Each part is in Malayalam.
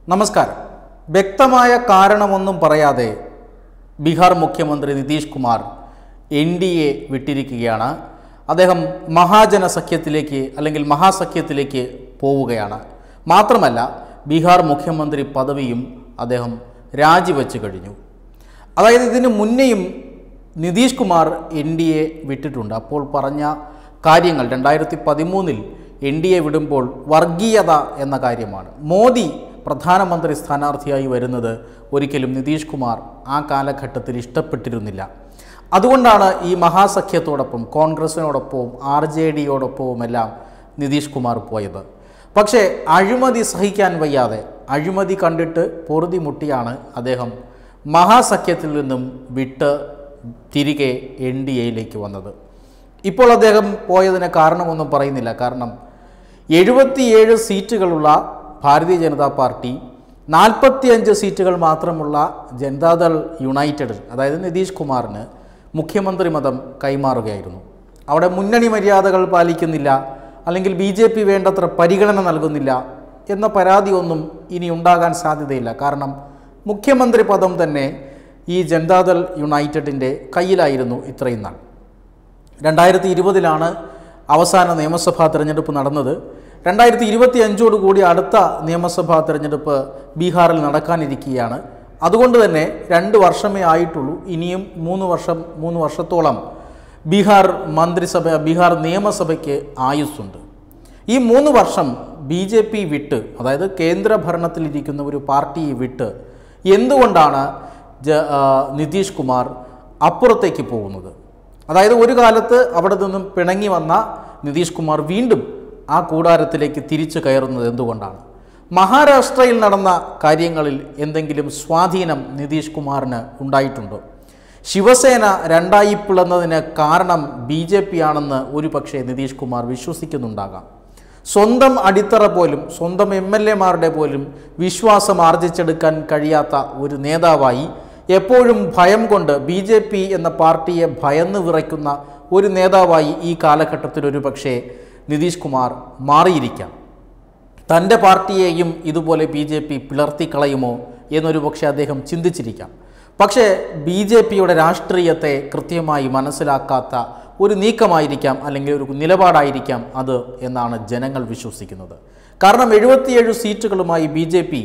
നമസ്കാരം വ്യക്തമായ കാരണമൊന്നും പറയാതെ ബീഹാർ മുഖ്യമന്ത്രി Nitish Kumar N D A വിട്ടിരിക്കുകയാണ് അദ്ദേഹം മഹാജന സഖ്യത്തിലേക്ക് അല്ലെങ്കിൽ മഹാസഖ്യത്തിലേക്ക് പോവുകയാണ് മാത്രമല്ല ബീഹാർ മുഖ്യമന്ത്രി പദവിയും അദ്ദേഹം രാജിവെച്ച് കഴിഞ്ഞു അതായത് ഇതിന് മുന്നേയും Nitish Kumar N D A വിട്ടിട്ടുണ്ട് അപ്പോൾ പറഞ്ഞ കാര്യങ്ങൾ രണ്ടായിരത്തി പതിമൂന്നിൽ എൻ ഡി എ വിടുമ്പോൾ വർഗീയത എന്ന കാര്യമാണ് മോദി പ്രധാനമന്ത്രി സ്ഥാനാർത്ഥിയായി വരുന്നത് ഒരിക്കലും നിതീഷ് കുമാർ ആ കാലഘട്ടത്തിൽ ഇഷ്ടപ്പെട്ടിരുന്നില്ല അതുകൊണ്ടാണ് ഈ മഹാസഖ്യത്തോടൊപ്പം കോൺഗ്രസിനോടൊപ്പവും ആർ ജെ ഡിയോടൊപ്പവുമെല്ലാം നിതീഷ് കുമാർ പോയത് പക്ഷേ അഴിമതി സഹിക്കാൻ വയ്യാതെ അഴിമതി കണ്ടിട്ട് പൊറുതി മുട്ടിയാണ് അദ്ദേഹം മഹാസഖ്യത്തിൽ നിന്നും വിട്ട് തിരികെ എൻ ഡി എയിലേക്ക് വന്നത് ഇപ്പോൾ അദ്ദേഹം പോയതിന് കാരണമൊന്നും പറയുന്നില്ല കാരണം എഴുപത്തിയേഴ് സീറ്റുകളുള്ള ഭാരതീയ ജനതാ പാർട്ടി നാൽപ്പത്തിയഞ്ച് സീറ്റുകൾ മാത്രമുള്ള ജനതാദൾ യുണൈറ്റഡ് അതായത് നിതീഷ് കുമാറിന് മുഖ്യമന്ത്രി മതം കൈമാറുകയായിരുന്നു അവിടെ മുന്നണി മര്യാദകൾ പാലിക്കുന്നില്ല അല്ലെങ്കിൽ ബി ജെ പി വേണ്ടത്ര പരിഗണന നൽകുന്നില്ല എന്ന പരാതി ഒന്നും ഇനി ഉണ്ടാകാൻ സാധ്യതയില്ല കാരണം മുഖ്യമന്ത്രി പദം തന്നെ ഈ ജനതാദൾ യുണൈറ്റഡിൻ്റെ കയ്യിലായിരുന്നു ഇത്രയും നാൾ രണ്ടായിരത്തി ഇരുപതിലാണ് അവസാന നിയമസഭാ തിരഞ്ഞെടുപ്പ് നടന്നത് രണ്ടായിരത്തി ഇരുപത്തി അഞ്ചോട് കൂടി അടുത്ത നിയമസഭാ തിരഞ്ഞെടുപ്പ് ബീഹാറിൽ നടക്കാനിരിക്കുകയാണ് അതുകൊണ്ട് തന്നെ രണ്ട് വർഷമേ ആയിട്ടുള്ളൂ ഇനിയും മൂന്ന് വർഷം മൂന്ന് വർഷത്തോളം ബീഹാർ മന്ത്രിസഭ ബീഹാർ നിയമസഭയ്ക്ക് ആയുസ്സുണ്ട് ഈ മൂന്ന് വർഷം ബി ജെ പി വിട്ട് അതായത് കേന്ദ്ര ഭരണത്തിലിരിക്കുന്ന ഒരു പാർട്ടിയെ വിട്ട് എന്തുകൊണ്ടാണ് ജ ആ, നിതീഷ് കുമാർ അപ്പുറത്തേക്ക് പോകുന്നത് അതായത് ഒരു കാലത്ത് അവിടെ നിന്നും പിണങ്ങി വന്ന നിതീഷ് കുമാർ വീണ്ടും ആ കൂടാരത്തിലേക്ക് തിരിച്ചു കയറുന്നത് എന്തുകൊണ്ടാണ് മഹാരാഷ്ട്രയിൽ നടന്ന കാര്യങ്ങളിൽ എന്തെങ്കിലും സ്വാധീനം നിതീഷ് കുമാറിന് ഉണ്ടായിട്ടുണ്ടോ ശിവസേന രണ്ടായി പിളർന്നതിന് കാരണം ബി ജെ പി ആണെന്ന് ഒരുപക്ഷെ നിതീഷ് കുമാർ വിശ്വസിക്കുന്നുണ്ടാകാം സ്വന്തം അടിത്തറ പോലും സ്വന്തം എം എൽ എമാരുടെ പോലും വിശ്വാസം ആർജിച്ചെടുക്കാൻ കഴിയാത്ത ഒരു നേതാവായി എപ്പോഴും ഭയം കൊണ്ട് ബി ജെ പി എന്ന പാർട്ടിയെ ഭയന്ന് വിറയ്ക്കുന്ന ഒരു നേതാവായി ഈ കാലഘട്ടത്തിൽ ഒരു പക്ഷേ നിതീഷ് കുമാർ മാറിയിരിക്കാം തൻ്റെ പാർട്ടിയെയും ഇതുപോലെ ബി ജെ പി പിളർത്തിക്കളയുമോ എന്നൊരു പക്ഷേ അദ്ദേഹം ചിന്തിച്ചിരിക്കാം പക്ഷേ ബി ജെ പിയുടെ രാഷ്ട്രീയത്തെ കൃത്യമായി മനസ്സിലാക്കാത്ത ഒരു നീക്കമായിരിക്കാം അല്ലെങ്കിൽ ഒരു നിലപാടായിരിക്കാം അത് എന്നാണ് ജനങ്ങൾ വിശ്വസിക്കുന്നത് കാരണം എഴുപത്തിയേഴ് സീറ്റുകളുമായി ബി ജെ പി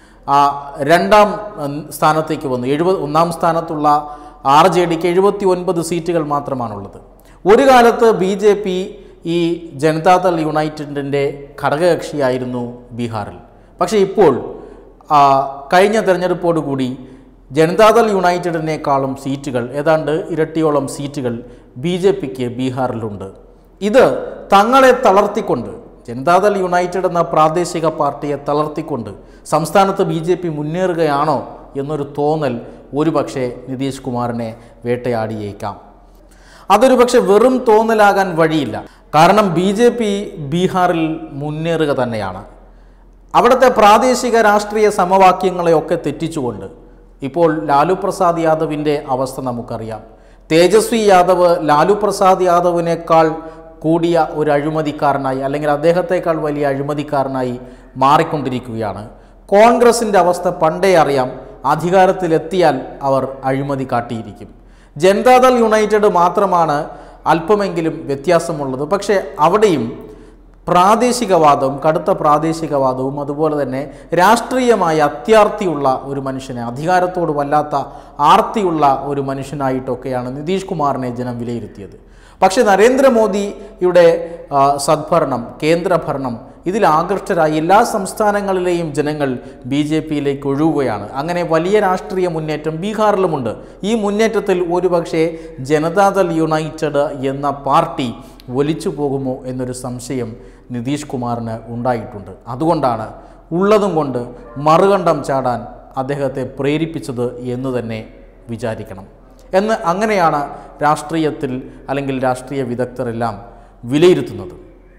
ആ രണ്ടാം ഉം, സ്ഥാനത്തേക്ക് വന്നു എഴുപത് ഒന്നാം സ്ഥാനത്തുള്ള ആർ ജെ ഡിക്ക് എഴുപത്തി ഒൻപത് സീറ്റുകൾ മാത്രമാണുള്ളത് ഒരു കാലത്ത് ബി ജെ പി ഈ ജനതാദൾ യുണൈറ്റഡിൻ്റെ ഘടകകക്ഷിയായിരുന്നു ബീഹാറിൽ പക്ഷേ ഇപ്പോൾ ആ, കഴിഞ്ഞ തെരഞ്ഞെടുപ്പോടുകൂടി ജനതാദൾ യുണൈറ്റഡിനേക്കാളും സീറ്റുകൾ ഏതാണ്ട് ഇരട്ടിയോളം സീറ്റുകൾ ബി ജെ പിക്ക് ബീഹാറിലുണ്ട് ഇത് തങ്ങളെ തളർത്തിക്കൊണ്ട് ജനതാദൾ യുണൈറ്റഡ് എന്ന പ്രാദേശിക പാർട്ടിയെ തളർത്തിക്കൊണ്ട് സംസ്ഥാനത്ത് ബി ജെ പി മുന്നേറുകയാണോ എന്നൊരു തോന്നൽ ഒരുപക്ഷെ നിതീഷ് കുമാറിനെ വേട്ടയാടിയേക്കാം അതൊരു പക്ഷെ വെറും തോന്നലാകാൻ വഴിയില്ല കാരണം ബി ജെ പി ബീഹാറിൽ മുന്നേറുക തന്നെയാണ് അവിടുത്തെ പ്രാദേശിക രാഷ്ട്രീയ സമവാക്യങ്ങളെയൊക്കെ തെറ്റിച്ചുകൊണ്ട് ഇപ്പോൾ ലാലു പ്രസാദ് യാദവിൻ്റെ അവസ്ഥ നമുക്കറിയാം തേജസ്വി യാദവ് ലാലു പ്രസാദ് യാദവിനേക്കാൾ കൂടിയ ഒരു അഴിമതിക്കാരനായി അല്ലെങ്കിൽ അദ്ദേഹത്തെക്കാൾ വലിയ അഴിമതിക്കാരനായി മാറിക്കൊണ്ടിരിക്കുകയാണ് കോൺഗ്രസിൻ്റെ അവസ്ഥ പണ്ടേ അറിയാം അധികാരത്തിലെത്തിയാൽ അവർ അഴിമതി കാട്ടിയിരിക്കും ജനതാദൾ യുണൈറ്റഡ് മാത്രമാണ് അല്പമെങ്കിലും വ്യത്യാസമുള്ളത് പക്ഷേ അവിടെയും പ്രാദേശികവാദവും കടുത്ത പ്രാദേശികവാദവും അതുപോലെ തന്നെ രാഷ്ട്രീയമായ അത്യാർത്തിയുള്ള ഒരു മനുഷ്യനെ അധികാരത്തോട് വല്ലാത്ത ആർത്തിയുള്ള ഒരു മനുഷ്യനായിട്ടൊക്കെയാണ് നിതീഷ് കുമാറിനെ ജനം വിലയിരുത്തിയത് പക്ഷേ നരേന്ദ്രമോദിയുടെ ആ, സദ്ഭരണം കേന്ദ്രഭരണം ഇതിൽ ആകൃഷ്ടരായി എല്ലാ സംസ്ഥാനങ്ങളിലെയും ജനങ്ങൾ ബി ജെ പിയിലേക്ക് ഒഴുകുകയാണ് അങ്ങനെ വലിയ രാഷ്ട്രീയ മുന്നേറ്റം ബീഹാറിലുമുണ്ട് ഈ മുന്നേറ്റത്തിൽ ഒരുപക്ഷെ ജനതാദൾ യുണൈറ്റഡ് എന്ന പാർട്ടി ഒലിച്ചു പോകുമോ എന്നൊരു സംശയം നിതീഷ് കുമാറിന് ഉണ്ടായിട്ടുണ്ട് അതുകൊണ്ടാണ് ഉള്ളതും കൊണ്ട് മറുകണ്ഠം ചാടാൻ അദ്ദേഹത്തെ പ്രേരിപ്പിച്ചത് എന്ന് തന്നെ വിചാരിക്കണം എന്ന് അങ്ങനെയാണ് രാഷ്ട്രീയത്തിൽ അല്ലെങ്കിൽ രാഷ്ട്രീയ വിദഗ്ധരെല്ലാം വിലയിരുത്തുന്നത്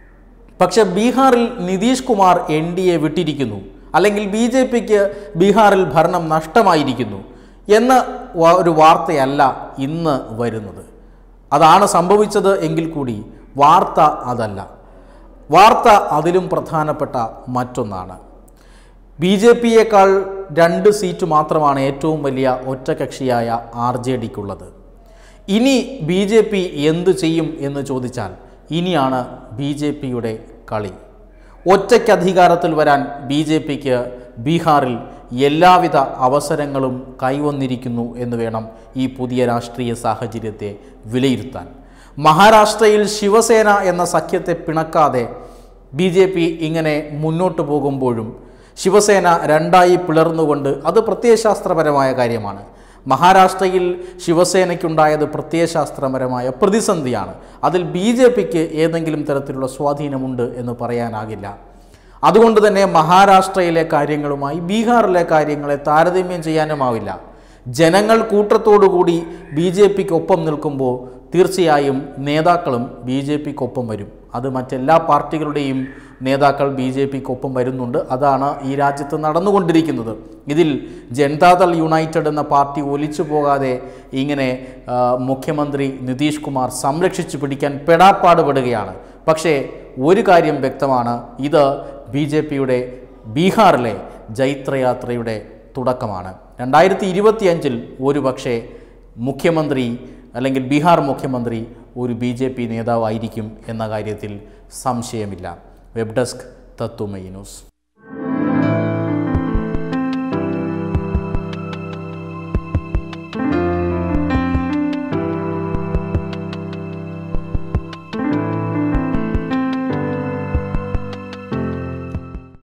പക്ഷെ ബീഹാറിൽ Nitish Kumar N D A വിട്ടിരിക്കുന്നു അല്ലെങ്കിൽ ബി ജെ പിക്ക് ബീഹാറിൽ ഭരണം നഷ്ടമായിരിക്കുന്നു എന്ന വ- ഒരു വാർത്തയല്ല ഇന്ന് വരുന്നത് അതാണ് സംഭവിച്ചത് എങ്കിൽ കൂടി വാർത്ത അതല്ല വാർത്ത അതിലും പ്രധാനപ്പെട്ട മറ്റൊന്നാണ് ബി ജെ പിയേക്കാൾ രണ്ട് സീറ്റ് മാത്രമാണ് ഏറ്റവും വലിയ ഒറ്റകക്ഷിയായ ആർ ജെ ഡിക്കുള്ളത് ഇനി ബി ജെ പി എന്തു ചെയ്യും എന്ന് ചോദിച്ചാൽ ഇനിയാണ് ബി ജെ പിയുടെ കളി ഒറ്റയ്ക്ക് അധികാരത്തിൽ വരാൻ ബി ജെ പിക്ക് ബീഹാറിൽ എല്ലാവിധ അവസരങ്ങളും കൈവന്നിരിക്കുന്നു എന്ന് വേണം ഈ പുതിയ രാഷ്ട്രീയ സാഹചര്യത്തെ വിലയിരുത്താൻ മഹാരാഷ്ട്രയിൽ ശിവസേന എന്ന സഖ്യത്തെ പിണക്കാതെ ബി ജെ പി ഇങ്ങനെ മുന്നോട്ട് പോകുമ്പോഴും ശിവസേന രണ്ടായി പിളർന്നുകൊണ്ട് അത് പ്രത്യയശാസ്ത്രപരമായ കാര്യമാണ് മഹാരാഷ്ട്രയിൽ ശിവസേനയ്ക്കുണ്ടായത് പ്രത്യയശാസ്ത്രപരമായ പ്രതിസന്ധിയാണ് അതിൽ ബി ജെ പിക്ക് ഏതെങ്കിലും തരത്തിലുള്ള സ്വാധീനമുണ്ട് എന്ന് പറയാനാകില്ല അതുകൊണ്ട് തന്നെ മഹാരാഷ്ട്രയിലെ കാര്യങ്ങളുമായി ബീഹാറിലെ കാര്യങ്ങളെ താരതമ്യം ചെയ്യാനുമാവില്ല ജനങ്ങൾ കൂട്ടത്തോടുകൂടി ബി ജെ പിക്ക് ഒപ്പം നിൽക്കുമ്പോൾ തീർച്ചയായും നേതാക്കളും ബി ജെ പിക്കൊപ്പം വരും അത് മറ്റെല്ലാ പാർട്ടികളുടെയും നേതാക്കൾ ബി ജെ പിക്കൊപ്പം വരുന്നുണ്ട് അതാണ് ഈ രാജ്യത്ത് നടന്നുകൊണ്ടിരിക്കുന്നത് ഇതിൽ ജനതാദൾ യുണൈറ്റഡ് എന്ന പാർട്ടി ഒലിച്ചു പോകാതെ ഇങ്ങനെ ആ, മുഖ്യമന്ത്രി നിതീഷ് കുമാർ സംരക്ഷിച്ചു പിടിക്കാൻ പെടാപ്പാടുപെടുകയാണ് പക്ഷേ ഒരു കാര്യം വ്യക്തമാണ് ഇത് ബി ജെ പിയുടെ ബീഹാറിലെ ജൈത്രയാത്രയുടെ തുടക്കമാണ് രണ്ടായിരത്തി ഇരുപത്തിയഞ്ചിൽ ഒരു പക്ഷേ മുഖ്യമന്ത്രി അല്ലെങ്കിൽ ബീഹാർ മുഖ്യമന്ത്രി ഒരു ബി ജെ പി നേതാവായിരിക്കും എന്ന കാര്യത്തിൽ സംശയമില്ല വെബ് ഡെസ്ക് തത്തുമൈ ന്യൂസ്